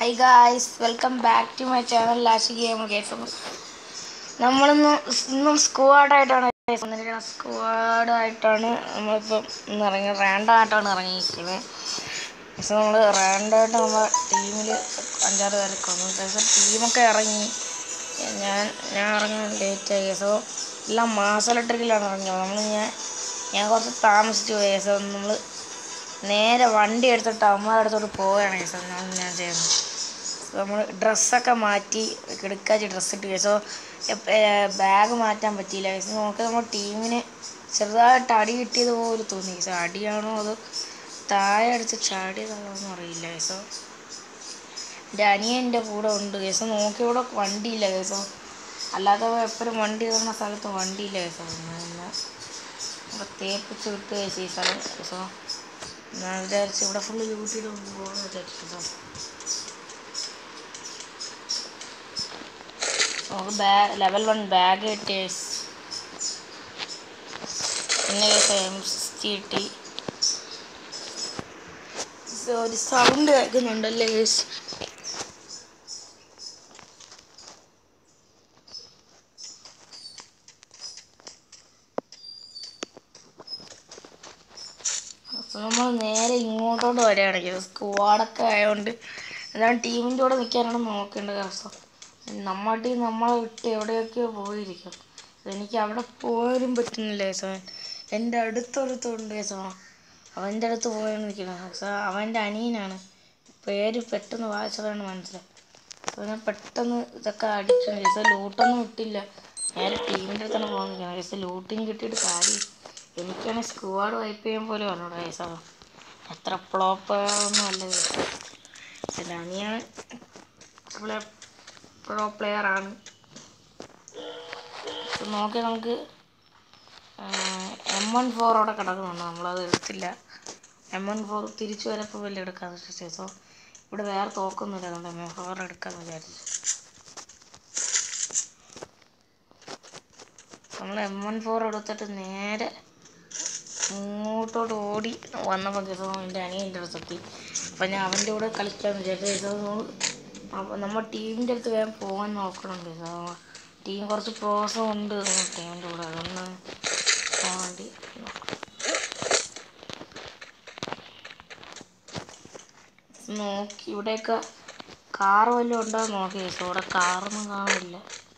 High guys welcome back to my channel ലാഷി game guys നമ്മളിന്ന് ഇന്നും സ്ക്വാഡായിട്ടാണ് വന്നിരിക്കുന്നത് സ്ക്വാഡായിട്ടാണ് നമ്മളിപ്പം ഇന്ന് ഇറങ്ങി റാൻഡായിട്ടാണ് ഇറങ്ങിയിരിക്കുന്നത് പക്ഷെ നമ്മൾ റാൻഡായിട്ട് നമ്മുടെ ടീമിൽ അഞ്ചാറ് പേരെ കൊന്നു പക്ഷേ ടീമൊക്കെ ഇറങ്ങി ഞാൻ ഞാൻ ഇറങ്ങാൻ ലേറ്റായി സോ എല്ലാം മാസ് ഇലക്ട്രിക്കിലാണ് ഇറങ്ങിയത് നമ്മൾ ഞാൻ ഞാൻ കുറച്ച് താമസിച്ചു പോയി സോ നമ്മൾ നേരെ വണ്ടി എടുത്തിട്ട് അമ്മയുടെ അടുത്തോട്ട് പോവുകയാണ് കേട്ടോ ഞാൻ ഞാൻ ചെയ്യുന്നത് നമ്മൾ ഡ്രസ്സൊക്കെ മാറ്റി കിടക്കാച്ചി ഡ്രസ്സ് ഇട്ട് സോ ബാഗ് മാറ്റാൻ പറ്റിയില്ല കേസ് നോക്കി നമ്മൾ ടീമിന് ചെറുതായിട്ട് അടി കിട്ടിയത് പോലെ തോന്നി കേസോ അടിയാണോ അതോ താഴെ അടിച്ച് ചാടിയതാണോ എന്ന് അറിയില്ല കേസോ എൻ്റെ അനിയൻ എൻ്റെ കൂടെ ഉണ്ട് കേസോ നോക്കി ഇവിടെ വണ്ടിയില്ല കേസോ അല്ലാതെ എപ്പോഴും വണ്ടി കയറുന്ന സ്ഥലത്ത് വണ്ടിയില്ല കേസോ പിന്നെ ഇവിടെ തേപ്പിച്ച് വിട്ട് കേസ് ഈ സ്ഥലം കേസോ ഞാൻ വിചാരിച്ചു ഇവിടെ ഫുള്ള് ലൂട്ട് ചെയ്ത് പോകുമെന്ന് വിചാരിച്ചു കേട്ടോ നമുക്ക് ബാഗ് ലെവൽ വൺ ബാഗ് കിട്ടി guys. പിന്നെ എം സിക്സ്റ്റി കിട്ടി So, ഒരു സൗണ്ട് കേൾക്കുന്നുണ്ടല്ലേ ഗേസ് അപ്പോൾ നമ്മൾ നേരെ ഇങ്ങോട്ടോട്ട് വരികയാണ് സ്ക്വാഡൊക്കെ ആയതുകൊണ്ട് എന്താണ് ടീമിൻ്റെ കൂടെ നിൽക്കാനാണ് നോക്കേണ്ടത് കേട്ടോ നമ്മുടെ ടീം നമ്മളെ വിട്ട് എവിടെയൊക്കെയോ പോയിരിക്കും എനിക്ക് അവിടെ പോരും പറ്റുന്നില്ല സോ എൻ്റെ അടുത്തൊരുത്തുണ്ട് സോ അവൻ്റെ അടുത്ത് പോയാണ് നിൽക്കുന്നത് സോ അവൻ്റെ അനിയനാണ് പേര് പെട്ടെന്ന് വായിച്ചതാണ് മനസ്സിലായി സോ ഞാൻ പെട്ടെന്ന് ഇതൊക്കെ അടിക്കണം സോ ലൂട്ടൊന്നും ഇട്ടില്ല നേരെ ടീമിൻ്റെ അടുത്താണ് പോകാൻ നിൽക്കുന്നത് സോ ലൂട്ടിന് കിട്ടിയിട്ട് കാര്യം എനിക്കാണെങ്കിൽ സ്ക്വാഡ് വൈപ്പ് ചെയ്യാൻ പോലും അറിഞ്ഞൂടാ സോ എത്ര ഫ്ലോപ്പ് ഒന്നും അല്ല എൻ്റെ അനിയൻ നമ്മളെ പ്രോ പ്ലെയർ ആണ് നോക്കി നമുക്ക് എം വൺ ഫോർ അവിടെ കിടക്കുന്നുണ്ട് നമ്മളത് എടുത്തില്ല എം വൺ ഫോർ തിരിച്ചു വരപ്പോൾ വലിയ എടുക്കാന്ന് വെച്ചാൽ സോ ഇവിടെ വേറെ തോക്കൊന്നുമില്ല അതുകൊണ്ട് എം വൺ ഫോർ എടുക്കാമെന്ന് വിചാരിച്ചു നമ്മൾ എം വൺ ഫോർ എടുത്തിട്ട് നേരെ ഇങ്ങോട്ടോട്ട് ഓടി വന്നപ്പോൾ കേട്ടോ എൻ്റെ അനിയൻ്റെ അടുത്തെത്തി അപ്പം ഞാൻ അവൻ്റെ കൂടെ കളിക്കാമെന്ന് വിചാരിച്ചു അപ്പോൾ നമ്മൾ ടീമിൻ്റെ അടുത്ത് വേഗം പോകാൻ നോക്കണുണ്ട് ടീം കുറച്ച് പ്രോസം ഉണ്ട് ടീമിൻ്റെ കൂടെ അതൊന്ന് പോകാൻ വേണ്ടി നോക്കി ഇവിടെയൊക്കെ കാറ് വല്ലതും ഉണ്ടോ നോക്കി പക്ഷെ ഇവിടെ കാറൊന്നും കാണില്ല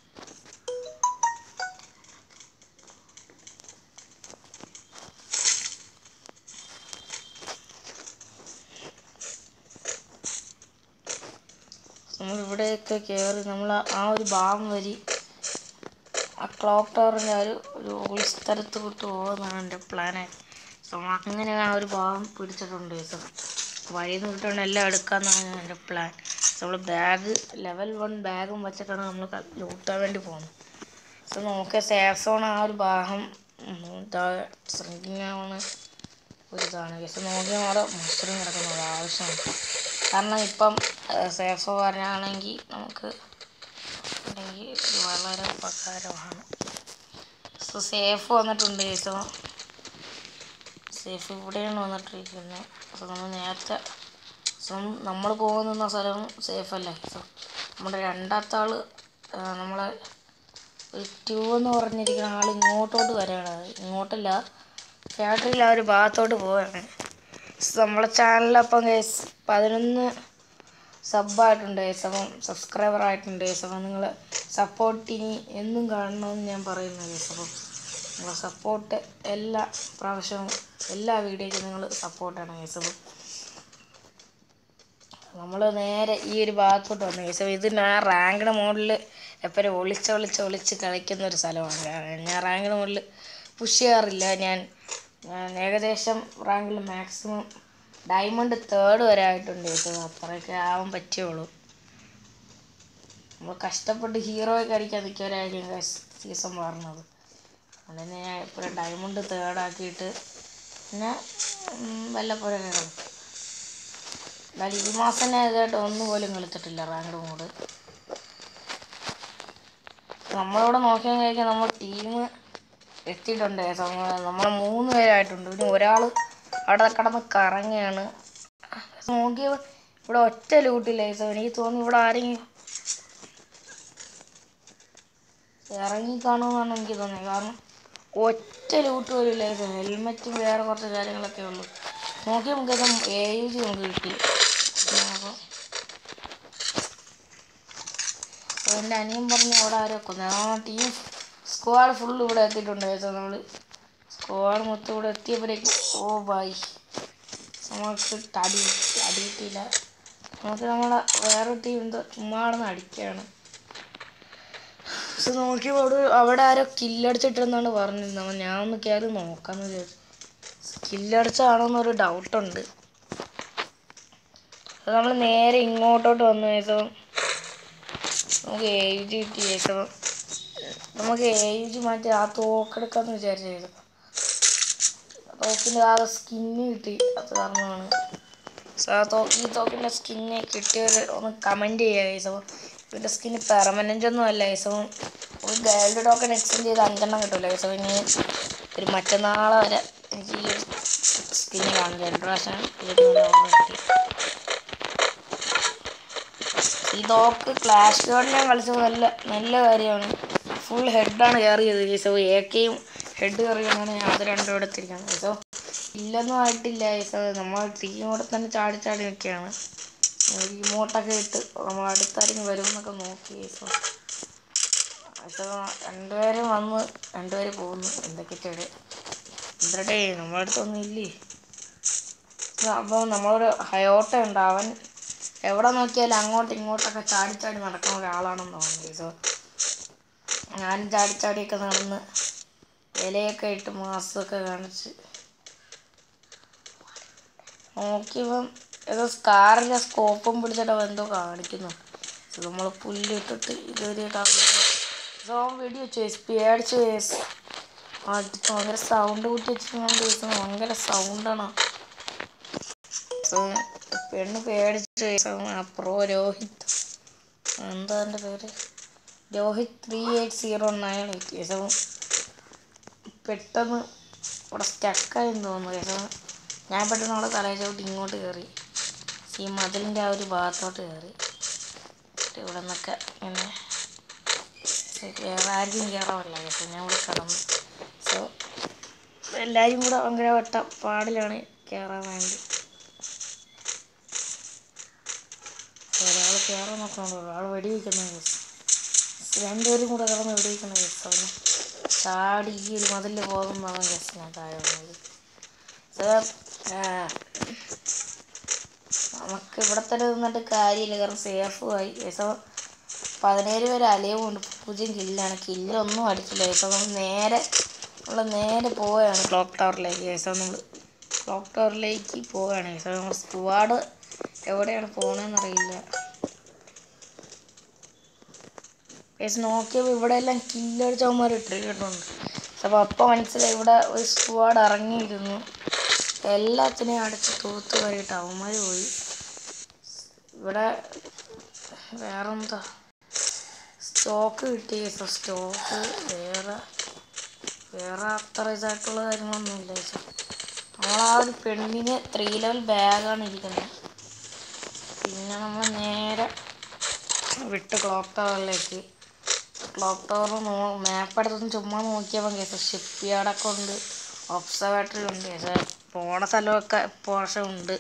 നമ്മൾ ഇവിടെയൊക്കെ കയറി നമ്മൾ ആ ഒരു ഭാഗം വരി ആ ക്ലോക്ക് ടവറിൻ്റെ ആ ഒരു ഒരു ഉൾസ്ഥലത്ത് വിട്ട് പോകുന്നതാണ് എൻ്റെ പ്ലാന് സോ അങ്ങനെ ആ ഒരു ഭാഗം പിടിച്ചിട്ടുണ്ട് സോ വഴി നോക്കിയിട്ടാണ് എല്ലാം എടുക്കാമെന്നാണ് എൻ്റെ പ്ലാൻ നമ്മൾ ബാഗ് ലെവൽ വൺ ബാഗും വെച്ചിട്ടാണ് നമ്മൾ ലൂട്ടാൻ വേണ്ടി പോകുന്നത് സോ നോക്കിയ സേഫ് സോൺ ആ ഒരു ഭാഗം ശ്രദ്ധിക്കാണ് ഒരു ഇതാണ് പക്ഷെ നോക്കിയാൽ അവിടെ മുസ്ലിം കിടക്കുന്നത് ആവശ്യമാണ് കാരണം ഇപ്പം സേഫ് വരാണെങ്കിൽ നമുക്ക് അല്ലെങ്കിൽ വളരെ ഉപകാരമാണ് സോ സേഫ് വന്നിട്ടുണ്ട് സോ സേഫ് ഇവിടെയാണ് വന്നിട്ടിരിക്കുന്നത് സോ നമ്മൾ നേരത്തെ സോ നമ്മൾ പോകുന്ന സ്ഥലം സേഫ് അല്ലേ സോ നമ്മുടെ രണ്ടാമത്തെ ആൾ നമ്മളെ ഒരു ട്യൂ എന്ന് പറഞ്ഞിരിക്കുന്ന ആൾ ഇങ്ങോട്ടോട്ട് വരികയാണ് ഇങ്ങോട്ടല്ല ഫാക്ടറിയിൽ ആ ഒരു ഭാഗത്തോട്ട് പോവുകയാണ് നമ്മളെ ചാനലപ്പം ഗൈസ് പതിനൊന്ന് സബ്ബായിട്ടുണ്ട് ഗൈസ് അപ്പം സബ്സ്ക്രൈബർ ആയിട്ടുണ്ട് ഗൈസ് അപ്പം നിങ്ങൾ സപ്പോർട്ട് ഇനി എന്നും കാണണമെന്ന് ഞാൻ പറയുന്നു ഗൈസ് അപ്പം നിങ്ങളെ സപ്പോർട്ട് എല്ലാ പ്രാവശ്യവും എല്ലാ വീഡിയോയ്ക്കും നിങ്ങൾ സപ്പോർട്ടാണ് ഗൈസ് അപ്പം നമ്മൾ നേരെ ഈ ഒരു ഭാഗത്തോട്ട് വന്നു ഗൈസ് ഇത് ഞാൻ റാങ്ക്ഡ് മോഡിൽ എപ്പോഴും ഒളിച്ച് ഒളിച്ച് ഒളിച്ച് കളിക്കുന്ന ഒരു സ്ഥലമാണ് ഞാൻ റാങ്ക്ഡ് മോഡിൽ പുഷ് ചെയ്യാറില്ല ഞാൻ ഞാൻ ഏകദേശം റാങ്കിൽ മാക്സിമം ഡയമണ്ട് തേർഡ് വരെ ആയിട്ടുണ്ട് കേട്ടോ അത്രയൊക്കെ ആവാൻ പറ്റുള്ളൂ നമ്മൾ കഷ്ടപ്പെട്ട് ഹീറോയൊക്കെ അടിക്കാൻ നിൽക്കിയവരായിരിക്കും സീസൺ മാറുന്നത് അതുകൊണ്ട് ഞാൻ എപ്പോഴും ഡയമണ്ട് തേർഡ് ആക്കിയിട്ട് പിന്നെ വല്ലപ്പോഴൊക്കെ കളിക്കും എന്നാലും ഈ മാസം തന്നെ ഇതായിട്ട് ഒന്നും പോലും കളിച്ചിട്ടില്ല റാങ്ക് മോഡ് നമ്മളിവിടെ നോക്കിയാൽ കഴിക്കാൻ നമ്മൾ ടീം എത്തിയിട്ടുണ്ട് നമ്മൾ മൂന്ന് പേരായിട്ടുണ്ട് പിന്നെ ഒരാൾ അവിടെ കിടന്ന് കറങ്ങുകയാണ് നോക്കിയ ഇവിടെ ഒറ്റ ലൂട്ടില്ല കേട്ടോ എനിക്ക് തോന്നുന്നു ഇവിടെ ആരെങ്കിലും ഇറങ്ങി കാണുമെന്നാണ് എനിക്ക് തോന്നിയത് കാരണം ഒറ്റ ലൂട്ട് പോലും ഇല്ല കേട്ടോ ഹെൽമെറ്റും വേറെ കുറച്ച് കാര്യങ്ങളൊക്കെ ഉള്ളു നോക്കി നമുക്ക് എ യു ജി നമുക്ക് കിട്ടി അപ്പോൾ അപ്പോൾ എൻ്റെ അനിയൻ പറഞ്ഞ് അവിടെ ആരോ കൊന്നു ആ ടീം സ്ക്വാഡ് ഫുള്ള് ഇവിടെ എത്തിയിട്ടുണ്ട് കേട്ടോ നമ്മൾ സ്ക്വാഡ് മൊത്തം ഇവിടെ എത്തിയപ്പോഴേക്കും ഓ ബായ് നമുക്ക് അടി അടി കിട്ടിയില്ല നമുക്ക് നമ്മളെ വേറെ ടീം എന്തോ ചുമ്മാ നടന്ന് അടിക്കുകയാണ് പക്ഷെ നോക്കിയപ്പോൾ അവിടെ അവിടെ ആരോ കില്ലടിച്ചിട്ടെന്നാണ് പറഞ്ഞിരുന്നത് അപ്പോൾ ഞാൻ ഒന്ന് കയറി നോക്കാമെന്ന് വിചാരിച്ചു കില്ലടിച്ചാണോന്നൊരു ഡൗട്ടുണ്ട് അത് നമ്മൾ നേരെ ഇങ്ങോട്ടോട്ട് വന്നു കേട്ടോ നമുക്ക് എ യു ജി കിട്ടി കേട്ടോ നമുക്ക് എ യു ജി മാറ്റി ആ തോക്കെടുക്കാന്ന് വിചാരിച്ചു കേട്ടോ തോക്കിൻ്റെ ആ സ്കിന്ന് കിട്ടി അത് കാരണമാണ് സോ ആ തോ ഈ തോക്കിൻ്റെ സ്കിന്ന് കിട്ടിയവർ ഒന്ന് കമൻറ്റ് ചെയ്യുക കേസോ ഇതിൻ്റെ സ്കിന്ന് പെർമനൻ്റ് ഒന്നും അല്ല കേസോ ഒരു ഗൈൽഡ് ടോക്കൺ എക്സ്റ്റെൻഡ് ചെയ്ത് അഞ്ചെണ്ണം കിട്ടില്ല കേസോ ഇനി ഒരു മറ്റന്നാളെ വരെ എനിക്ക് ഈ സ്കിന്ന് കാണും രണ്ട് പ്രാവശ്യം ഇരുന്നൂറ് ഓവർ കിട്ടി ഈ തോക്ക് ക്ലാഷ് ഗോഡിനെ കളിച്ചത് നല്ല നല്ല കാര്യമാണ് ഫുൾ ഹെഡാണ് കയറിയത് കേസോ എ കെയും ഹെഡ് കയറിയാണ് ഞാൻ അത് രണ്ടും എടുത്തിരിക്കുന്നത് കേസോ ഇല്ലൊന്നും ആയിട്ടില്ല കേസോ നമ്മൾ ടീം കൂടെ തന്നെ ചാടി ചാടി നിൽക്കുകയാണ് റിമോട്ടൊക്കെ ഇട്ട് നമ്മൾ അടുത്താരെങ്കിലും വരും എന്നൊക്കെ നോക്കി കേസോ കേസോ രണ്ടുപേരും വന്ന് രണ്ടുപേര് പോകുന്നു എന്തൊക്കെയാണ് എന്നിട്ടേ നമ്മളെ അടുത്തൊന്നും ഇല്ലേ അപ്പോൾ നമ്മളൊരു ഹയോട്ട ഉണ്ട് അവൻ എവിടെ നോക്കിയാലും അങ്ങോട്ടും ഇങ്ങോട്ടൊക്കെ ചാടി ചാടി നടക്കുന്ന ഒരാളാണെന്ന് തോന്നുന്നു സോ ഞാനും ചാടി ചാടിയൊക്കെ നടന്ന് ഇലയൊക്കെ ഇട്ട് മാസമൊക്കെ കാണിച്ച് നോക്കിയപ്പം ഏതോ സ്കാറിൻ്റെ സ്കോപ്പും പിടിച്ചിട്ട് അവൻ എന്തോ കാണിക്കുന്നു നമ്മൾ പുല്ലിട്ടിട്ട് ഇതുവരെ സോ വീഡിയോ ചോദിച്ചു പേടിച്ച് കേസ് അത് ഭയങ്കര സൗണ്ട് കൂട്ടി വെച്ചിട്ടുണ്ട് കേസ് ഭയങ്കര സൗണ്ടാണ് സോ പെണ്ണ് പേടിച്ച് പ്രോ രോഹിത് എന്താ എൻ്റെ പേര് Rohit three eight zero nine കേസോ പെട്ടെന്ന് ഇവിടെ സ്റ്റക്കായെന്ന് തോന്നുന്നു കേസോ ഞാൻ പെട്ടെന്ന് അവിടെ തലയിൽ ചവിട്ടി ഇങ്ങോട്ട് കയറി ഈ മതിലിൻ്റെ ആ ഒരു ഭാഗത്തോട്ട് കയറി എന്നിട്ട് ഇവിടെ നിന്നൊക്കെ ഇങ്ങനെ വേറെ ആരും കയറാമല്ല കേട്ടോ ഞാൻ ഇവിടെ കിടന്നു സോ എല്ലാവരും കൂടെ ഭയങ്കര വട്ട പാടിലാണ് കയറാൻ വേണ്ടി ഒരാൾ കയറാൻ നോക്കണുണ്ട് ഒരാൾ വെടിവെക്കുന്ന കേസ് രണ്ടുപേരും കൂടെ കിടന്ന് വെടിവെക്കുന്ന കേസ് അവന് ചാടി ഈ ഒരു മതിലിൽ പോകുന്നതാണ് കേസ് ഞാൻ താഴെ വന്നത് സാർ നമുക്ക് ഇവിടെ തന്നെ നിന്നിട്ട് കാര്യമില്ല കാരണം സേഫുമായി കേസോ പതിനേഴ് പേര് അലയുമുണ്ട് പൂജ്യം കില്ലാണ് കില്ലൊന്നും അടിച്ചില്ല കേസോ നമ്മൾ നേരെ നമ്മൾ നേരെ പോവുകയാണ് ക്ലോക്ക് ടവറിലേക്ക് കേസോ നമ്മൾ ക്ലോക്ക് ടവറിലേക്ക് പോവുകയാണ് കേസോ നമ്മൾ സ്ക്വാഡ് എവിടെയാണ് പോകണമെന്ന് അറിയില്ല കേസ് നോക്കിയപ്പോൾ ഇവിടെ എല്ലാം കില്ലടിച്ചവന്മാർ ഇട്ടിട്ടുണ്ട് അപ്പോൾ അപ്പോൾ മനസ്സിലായി ഇവിടെ ഒരു സ്ക്വാഡ് ഇറങ്ങിയിരുന്നു എല്ലാത്തിനെയും അടിച്ച് തൂത്ത് വരിയിട്ട് അവന്മാർ പോയി ഇവിടെ വേറെന്താ സ്റ്റോക്ക് കിട്ടി കേട്ടോ സ്റ്റോക്ക് വേറെ വേറെ അത്ര ഇതായിട്ടുള്ള കാര്യങ്ങളൊന്നുമില്ല ചേച്ചാ നമ്മൾ ആ ഒരു പെണ്ണിന് ത്രീ ലെവൽ ബാഗാണ് ഇരിക്കുന്നത് പിന്നെ നമ്മൾ നേരെ വിട്ട് ക്ലോക്ക് ടവറിലേക്ക് ക്ലോക്ക് ടവർ നോ മാപ്പ് എടുത്തൊന്ന് ചുമ്മാ നോക്കിയപ്പോൾ കേട്ടോ ഷിപ്പ് യാർഡൊക്കെ ഉണ്ട് ഒബ്സർവേറ്ററി ഉണ്ട് പക്ഷേ പോണ സ്ഥലമൊക്കെ പോർഷൻ ഉണ്ട്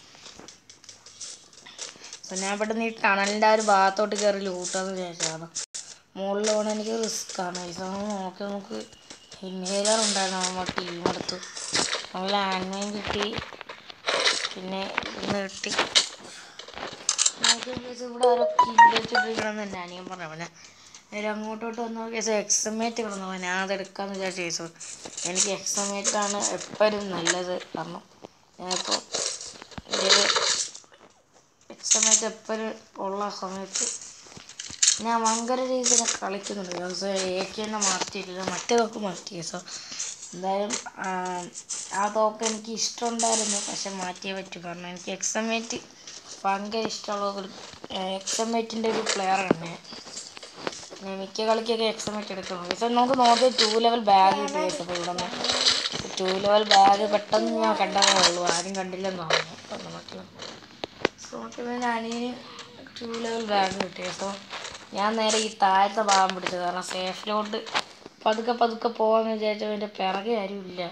സോ ഞാൻ പെട്ടെന്ന് ഈ ടണലിൻ്റെ ആ ഒരു ഭാഗത്തോട്ട് കയറി ലൂട്ടാന്ന് വിചാരിച്ചതാണ് മുകളിൽ പോകണ എനിക്ക് റിസ്ക് ആണ് ഈ സമയം നോക്കി നമുക്ക് ഇൻഹേലർ ഉണ്ടായിരുന്നു നമ്മുടെ ടീം എടുത്ത് നമ്മൾ ലാൻഡ് മൈൻ കിട്ടി പിന്നെ ഇന്ന് കിട്ടി നോക്കിയപ്പോൾ കേസ് ഇവിടെ ആരോ കില്ലിച്ചിട്ടിരിക്കണമെന്ന് തന്നെ അനിയൻ പറഞ്ഞു അവനെ നേരെ അങ്ങോട്ടോട്ട് വന്ന കേസ് എക്സമേറ്റ് കിടന്നു ഞാൻ അതെടുക്കാമെന്ന് വിചാരിച്ച കേസ് എനിക്ക് എക്സമേറ്റ് ആണ് എപ്പോഴും നല്ലത് കാരണം ഞാനിപ്പോൾ എൻ്റെ എക്സമേറ്റ് എപ്പോഴും ഉള്ള സമയത്ത് ഞാൻ ഭയങ്കര രീതിയിൽ കളിക്കുന്നുണ്ട് കേസ് എ കെ തന്നെ മാറ്റിയിട്ടില്ല മറ്റേ തോക്ക് മാറ്റി കേസോ എന്തായാലും ആ, ആ തോക്ക് എനിക്ക് ഇഷ്ടമുണ്ടായിരുന്നു പക്ഷെ മാറ്റിയേ പറ്റൂ കാരണം എനിക്ക് എക്സമേറ്റ് ഭയങ്കര ഇഷ്ടമുള്ള ഒരു എക്സമേറ്റിൻ്റെ ഒരു പ്ലെയറാണ് ഞാൻ ഞാൻ മിക്ക കളിക്കൊക്കെ എക്സമേറ്റ് എടുക്കണം പക്ഷെ നമുക്ക് നോക്കി ടു ലെവൽ ബാഗ് കിട്ടി അപ്പോൾ ഇവിടെ നിന്ന് ടു ലെവൽ ബാഗ് പെട്ടെന്ന് ഞാൻ കണ്ടതേ ഉള്ളൂ ആരും കണ്ടില്ലെന്ന് പറഞ്ഞു അപ്പം നമുക്ക് നമുക്ക് പിന്നെ അനിയന് ടു ലെവൽ ബാഗ് കിട്ടി സോ ഞാൻ നേരെ ഈ താഴത്തെ ഭാഗം പിടിച്ചു കാരണം സേഫിലോട്ട് പതുക്കെ പതുക്കെ പോകാന്ന് വിചാരിച്ചപ്പോൾ എൻ്റെ പിറകെ ആരും ഇല്ല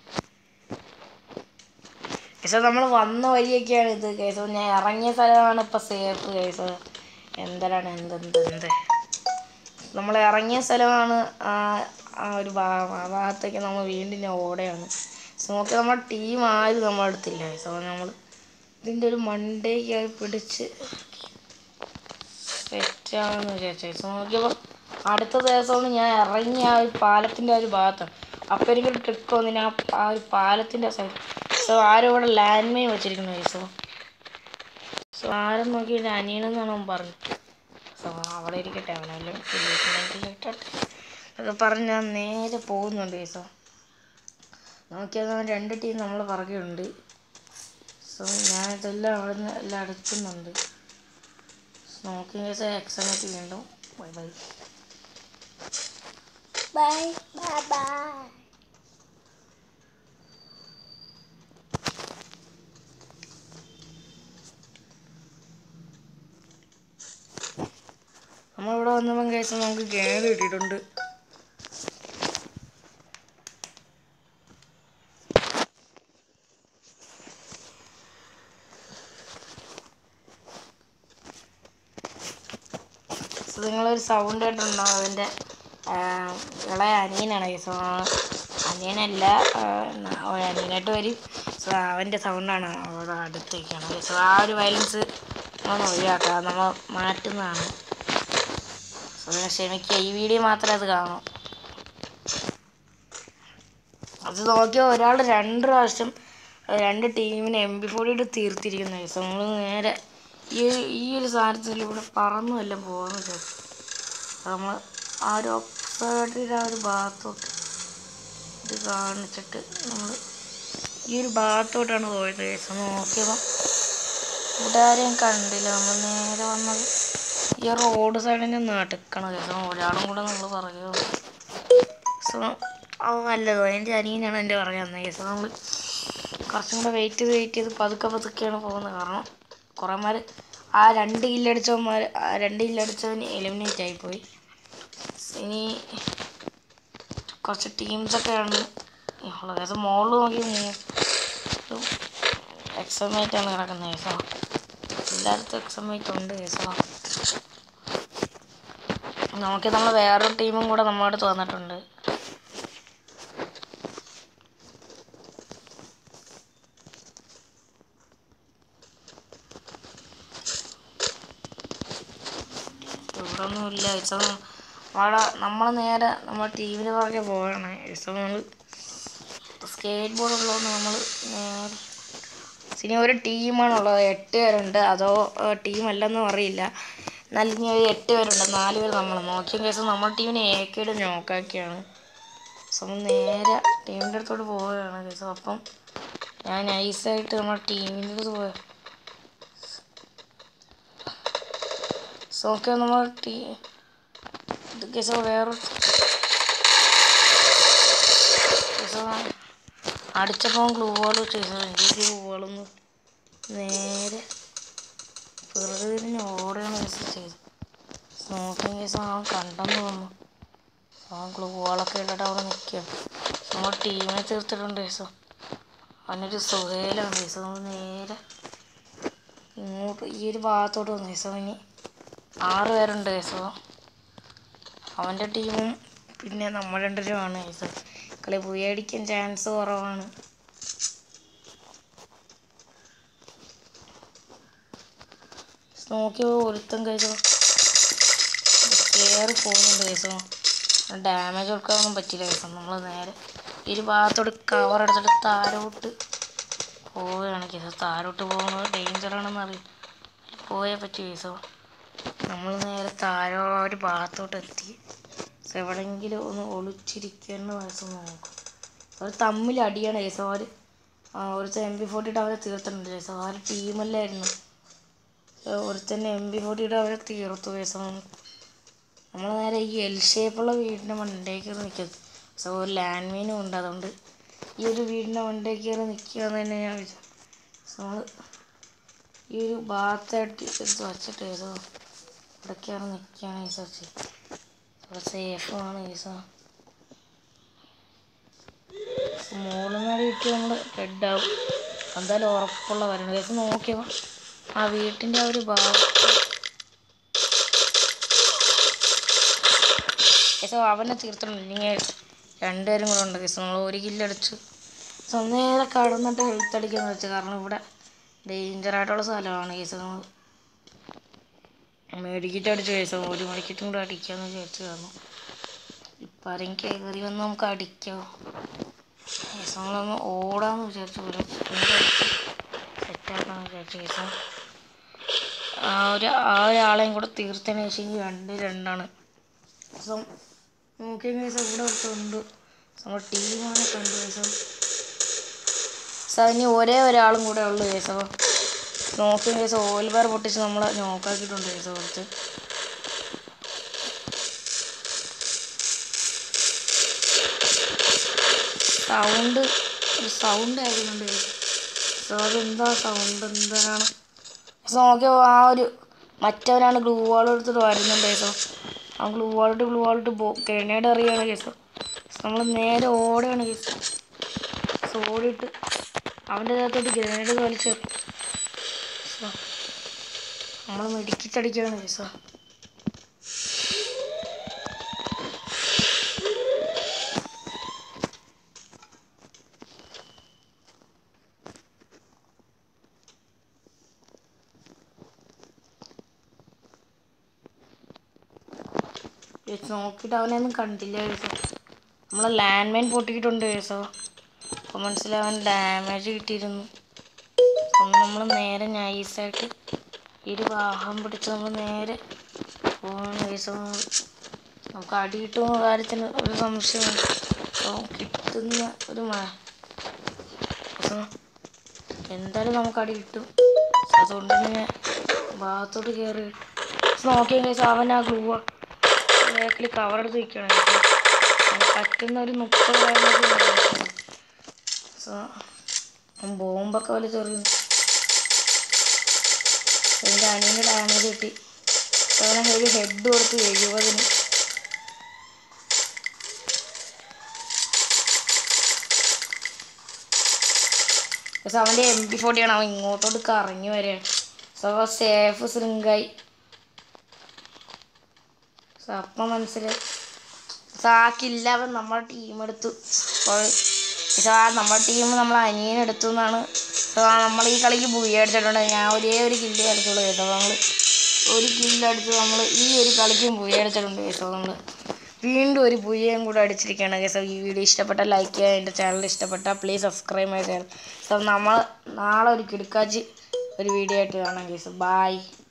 കേസോ നമ്മൾ വന്ന വഴിയൊക്കെയാണ് ഇത് കേസോ ഞാൻ ഇറങ്ങിയ സ്ഥലമാണ് ഇപ്പം സേഫ് കേസോ എന്തരാണ് എന്തെന്ത് എന്ത് നമ്മൾ ഇറങ്ങിയ സ്ഥലമാണ് ആ ആ ഒരു ഭാഗം ആ ഭാഗത്തേക്ക് നമ്മൾ വീണ്ടും ഞാൻ ഓടെയാണ് സോ നോക്കി നമ്മുടെ ടീം ആരും നമ്മുടെ അടുത്തില്ല സോ നമ്മൾ ഇതിൻ്റെ ഒരു മണ്ടേക്ക് പിടിച്ച് സെറ്റാണെന്ന് വിചാരിച്ചു സോ നോക്കിയപ്പോൾ അടുത്ത ദിവസമാണ് ഞാൻ ഇറങ്ങി ആ ഒരു പാലത്തിൻ്റെ ആ ഒരു ഭാഗത്താണ് അപ്പോൾ എനിക്കൊരു ട്രിക്ക് വന്നിന് ആ ആ ഒരു പാലത്തിൻ്റെ സൈഡ് സോ ആരും ഇവിടെ ലാൻഡ് മൈൻ വെച്ചിരിക്കുന്നു സോ സോ ആരും നോക്കി എൻ്റെ അനിയനെന്നാണ് അവൻ പറഞ്ഞത് സോ അവിടെ ഇരിക്കട്ടെ അവനെല്ലാം കേട്ടോട്ടെ അതൊക്കെ പറഞ്ഞ് ഞാൻ നേരെ പോകുന്നുണ്ട് സോ നോക്കിയാൽ അവൻ രണ്ട് ടീം നമ്മളെ പുറകെ ഉണ്ട് സോ ഞാൻ ഇതെല്ലാം അവിടെ നിന്ന് എല്ലാം എടുക്കുന്നുണ്ട് നോക്കി എക്സാമേറ്റ് വീണ്ടും bye bye bye bye bye നമ്മളിവിടെ വന്നപ്പം കേസ് നമുക്ക് ഗെയിം കിട്ടിയിട്ടുണ്ട് സോ നിങ്ങളൊരു സൗണ്ട് കേട്ടിട്ടുണ്ടാവും അതിൻ്റെ ഇളയ അനിയനാണ് കേസ് അനിയനല്ല ആ, ന- ഒരു അനിയനായിട്ട് വരും സോ അവൻ്റെ സൗണ്ടാണ് അവിടെ അടുത്തേക്കാണ് സോ ആ ഒരു വയലൻസ് നമ്മൾ ഒഴിവാക്കുക അത് നമ്മൾ മാറ്റുന്നതാണ് സോ നിങ്ങൾ ക്ഷമിക്കുക ഈ വീഡിയോ മാത്രമേ അത് കാണൂ അത് നോക്കിയാൽ ഒരാൾ രണ്ട് പ്രാവശ്യം അഹ് രണ്ട് ടീമിനെ എം ബി ഫോർട്ടിയിട്ട് തീർത്തിരിക്കുന്ന സോ നമ്മൾ നേരെ ഈ ഈ ഒരു സാധനത്തിലൂടെ പറന്നു എല്ലാം പോകാമെന്ന് വിചാരിച്ചു നമ്മൾ ആ ഒരു ഒബ്സർവേറ്ററിയുടെ ആ ഒരു ഭാഗത്തോട്ട് ഇത് കാണിച്ചിട്ട് നമ്മൾ ഈ ഒരു ഭാഗത്തോട്ടാണ് പോയത് കേസ് നോക്കിയപ്പോൾ ഇവിടെ ആരെയും കണ്ടില്ല നമ്മൾ നേരെ വന്നത് ഈ റോഡ് സൈഡിൻ്റെ നടുക്കണം കേസ് ഒരാളും കൂടെ നമ്മൾ പറയുക സോ അത് നല്ലത് എൻ്റെ അനിയനാണ് എൻ്റെ പറയാൻ വന്നത് കേസ് നമ്മൾ കുറച്ചും കൂടെ വെയിറ്റ് ചെയ്ത് വെയിറ്റ് ചെയ്ത് പതുക്കെ പതുക്കെയാണ് പോകുന്നത് കാരണം കുറേമാർ ആ രണ്ട് കില്ലടിച്ചവന്മാർ ആ രണ്ട് കില്ലടിച്ചവന് എലിമിനേറ്റ് ആയിപ്പോയി ഇനി കുറച്ച് ടീംസൊക്കെയാണ് ഉള്ളത് കേസ് മോളിൽ നോക്കി എക്സമേറ്റാണ് കിടക്കുന്നത് കേസോ എല്ലായിടത്തും എക്സമേറ്റ് ഉണ്ട് കേസോ നമുക്ക് നമ്മൾ വേറൊരു ടീമും കൂടെ നമ്മുടെ അടുത്ത് വന്നിട്ടുണ്ട് ഇവിടെ ഒന്നുമില്ല ഇസം അവിടെ നമ്മൾ നേരെ നമ്മുടെ ടീമിന് പുറകെ പോകണം ഇസം നമ്മൾ സ്കേറ്റ് ബോർഡ് ഉള്ളതുകൊണ്ട് നമ്മൾ നേരെ ഇനി ഒരു ടീമാണുള്ളത് എട്ട് പേരുണ്ട് അതോ ടീമല്ലെന്നും അറിയില്ല എന്നാലും ഇനി ഒരു എട്ട് പേരുണ്ട് നാല് പേര് നമ്മൾ നോക്കിയ കേസ് നമ്മുടെ ടീമിനെ ഏക്കയുടെ നോക്കാക്കിയാണ് സോ നമ്മൾ നേരെ ടീമിൻ്റെ അടുത്തോട്ട് പോവുകയാണ് കേസ് അപ്പം ഞാൻ നൈസായിട്ട് നമ്മുടെ ടീമിൻ്റെ അടുത്ത് പോയ സോ ഓക്കെ നമ്മൾ ടീ ഇത് കേസ് വേറെ കേസ് അടിച്ചപ്പോൾ ഗ്ലൂ വാൾ ചെയ്തു എൻ്റെ ഗ്ലൂ വാളൊന്ന് നേരെ വെറുതെ തിരിഞ്ഞ് ഓടുകയാണ് കേസ് ചെയ്ത് നോക്കിയ കേസ് അവൻ കണ്ടെന്ന് തോന്നുന്നു അവൻ ഗ്ലൂ വാളൊക്കെ ഇട്ടിട്ട് അവിടെ നിൽക്കുക നമ്മൾ ടീമിനെ തീർത്തിട്ടുണ്ട് കേസോ അവനൊരു സുഹേലാണ് കേസോ നമ്മൾ നേരെ ഇങ്ങോട്ട് ഈ ഒരു ഭാഗത്തോട്ട് വന്നു കേസോ ഇനി ആറ് പേരുണ്ട് കേസോ അവൻ്റെ ടീമും പിന്നെ നമ്മൾ രണ്ടുപേരുമാണ് കേസോ കളി പുയടിക്കാൻ ചാൻസ് കുറവാണ് നോക്കി ഒരുത്തം കഴിച്ചോ കയറി പോകുന്നുണ്ട് കേസോ ഡാമേജ് കൊടുക്കാനൊന്നും പറ്റില്ല കേസോ നമ്മൾ നേരെ ഈ ഒരു ഭാഗത്തോട് കവർ എടുത്തിട്ട് താരോട്ട് പോവുകയാണ് കേസോ താരോട്ട് പോകുന്നത് ഡേഞ്ചറാണെന്ന് അറിയാം പോയേ പറ്റി കേസോ നമ്മൾ നേരെ താരോ ആ ഒരു ഭാഗത്തോട്ട് എത്തി സോ എവിടെയെങ്കിലും ഒന്ന് ഒളിച്ചിരിക്കുന്ന വയസ്സ് നോക്കും അവർ തമ്മിൽ അടിയാണ് കേസോ അവർ ഒരുത്തൻ എം ബി ഫോർട്ടിയിട്ട് അവരെ തീർത്തിട്ടുണ്ട് കേസോ ആ ഒരു ടീമല്ലായിരുന്നു ഒരുത്തന്നെ എം ബി ഫോർട്ടിയിട്ട് അവരെ തീർത്തു കേസോ നമ്മൾ നേരെ ഈ എൽ ഷേപ്പുള്ള വീടിൻ്റെ മണ്ടേക്ക് നിൽക്കുന്നത് സോ ഒരു ലാൻഡ് മീനും ഉണ്ട് അതുകൊണ്ട് ഈ ഒരു വീടിൻ്റെ മണ്ടേക്ക് കയറി നിൽക്കുക എന്ന് തന്നെ ഞാൻ വിചാരിച്ചു സോ നമ്മൾ ഈ ഒരു ഭാഗത്തായിട്ട് എടുത്ത് വച്ചിട്ട് ഏതോ ഇവിടേക്കാണ് നിൽക്കുകയാണ് ഈ സച്ചി ഇവിടെ സേഫാണ് ഈ സാ മോളിൽ നിന്ന് കിട്ടി നമ്മൾ ഡെഡാവും എന്തായാലും ഉറപ്പുള്ള വരണം കേസ് നോക്കിയോ ആ വീട്ടിൻ്റെ ആ ഒരു ഭാഗത്ത് കേസ് അവനെ തീർത്തിട്ടുണ്ട് ഇല്ലെങ്കിൽ രണ്ടുപേരും കൂടെ ഉണ്ട് കേസ് നമ്മൾ ഒരു കില്ലടിച്ച് സോ നേരെ കടന്നിട്ട് ഹെൽത്ത് അടിക്കാന്ന് വെച്ചാൽ കാരണം ഇവിടെ ഡേഞ്ചർ ആയിട്ടുള്ള സ്ഥലമാണ് കേസ് നമ്മൾ മെഡിക്കറ്റ് അടിച്ച് കേസ് ഒരു മെഡിക്കറ്റും കൂടെ അടിക്കാന്ന് വിചാരിച്ചു കാരണം ഇപ്പം ആരെങ്കിലും കയറി വന്ന് നമുക്ക് അടിക്കാം കേസ് നമ്മളൊന്ന് ഓടാന്ന് വിചാരിച്ചു ഒരു സെറ്റാക്കാന്ന് വിചാരിച്ചു കേസ് ആ ഒരു ആ ഒരാളെയും കൂടെ തീർത്തതിന് ശേഷം ഇനി രണ്ട് രണ്ടാണ് സോ നോക്കിയ കേസ് ഇവിടെ ഒരുത്തുണ്ട് നമ്മുടെ ടീമാണ് കണ്ടു കേസം സോ ഇനി ഒരേ ഒരാളും കൂടെ ഉള്ളു കേസ് അപ്പോൾ നോക്കിയ കേസ് ഓയിൽ ബാർ പൊട്ടിച്ച് നമ്മൾ നോക്കാക്കിയിട്ടുണ്ട് കേസ് കുറച്ച് സൗണ്ട് ഒരു സൗണ്ട് ആക്കുന്നുണ്ട് സോ അതെന്താ സൗണ്ട് എന്താണ് സോ നോക്കിയപ്പോൾ ആ ഒരു മറ്റവനാണ് ഗ്ലൂ വാൾ എടുത്തിട്ട് വരുന്നുണ്ട് കേസോ ആ ഗ്ലൂ വാളിട്ട് ഗ്ലൂ വാളിട്ട് പോ ഗ്രനേഡ് എറിയാണ് കേസോ നമ്മൾ നേരെ ഓടുകയാണ് കേസ് സോ ഓടിയിട്ട് അവൻ്റെ ദേഹത്തോട്ട് ഗ്രനേഡ് വലിച്ചു നമ്മൾ മെഡിക്കിച്ചടിക്കുകയാണ് കേസോ കേസ് നോക്കിയിട്ട് അവനെയൊന്നും കണ്ടില്ല കേസോ നമ്മളെ ലാൻഡ് മൈൻ പൊട്ടിയിട്ടുണ്ട് കേസോ അപ്പോൾ മനസ്സിലായി അവൻ ഡാമേജ് കിട്ടിയിരുന്നു അപ്പം നമ്മൾ നേരെ നൈസായിട്ട് ഇരു വാഹം പിടിച്ച് നമ്മൾ നേരെ പോകണം കേസോ നമുക്ക് അടി കിട്ടുന്ന കാര്യത്തിന് ഒരു സംശയമുണ്ട് അപ്പോൾ കിട്ടുന്ന ഒരു മ കേസോ എന്തായാലും നമുക്ക് അടി കിട്ടും അതുകൊണ്ട് തന്നെ ഭാഗത്തോട്ട് കയറി നോക്കിയ കേസ് അവൻ ആ ഗ്ലൂ ബാക്കിൽ കവർ എടുത്ത് നിൽക്കണം പറ്റുന്ന ഒരു മുപ്പത് ഡാമേജ് സോ ബോംബൊക്കെ വലിയ ചെറിയ എൻ്റെ അനിയന് ഡാമേജ് കിട്ടി അവനെ ഒരു ഹെഡ് കൊടുത്ത് എഴുപതിന് സോ അവൻ്റെ എം പി ഫോർട്ടിയാണ് അവൻ ഇങ്ങോട്ടോട്ട് കറങ്ങി വരികയാണ് സോ സേഫ് ശൃംഗായി സോ അപ്പം മനസ്സിലായി സാക്കില്ല അവൻ നമ്മുടെ ടീം എടുത്തു അപ്പോൾ സോ ആ നമ്മുടെ ടീം നമ്മൾ അനിയൻ എടുത്തു എന്നാണ് സോ നമ്മൾ ഈ കളിയിൽ ബുയി അടിച്ചിട്ടുണ്ട് ഞാൻ ഒരേ ഒരു കില്ല് കളിച്ചുള്ളൂ കേട്ടോ നമ്മൾ ഒരു കില്ല് അടിച്ച് നമ്മൾ ഈ ഒരു കളിക്കും ബുയി അടിച്ചിട്ടുണ്ട് കേട്ടോ നമ്മൾ വീണ്ടും ഒരു ബുയ്യയും കൂടെ അടിച്ചിരിക്കുകയാണ് കേട്ടോ ഈ വീഡിയോ ഇഷ്ടപ്പെട്ട ലൈക്ക് ചെയ്യുക എൻ്റെ ചാനൽ ഇഷ്ടപ്പെട്ട പ്ലീസ് സബ്സ്ക്രൈബ് ചെയ്യുക സോ നമ്മൾ നാളെ ഒരു കിടക്കാച്ചി ഒരു വീഡിയോ ആയിട്ട് കാണാം കേസ് ബായ്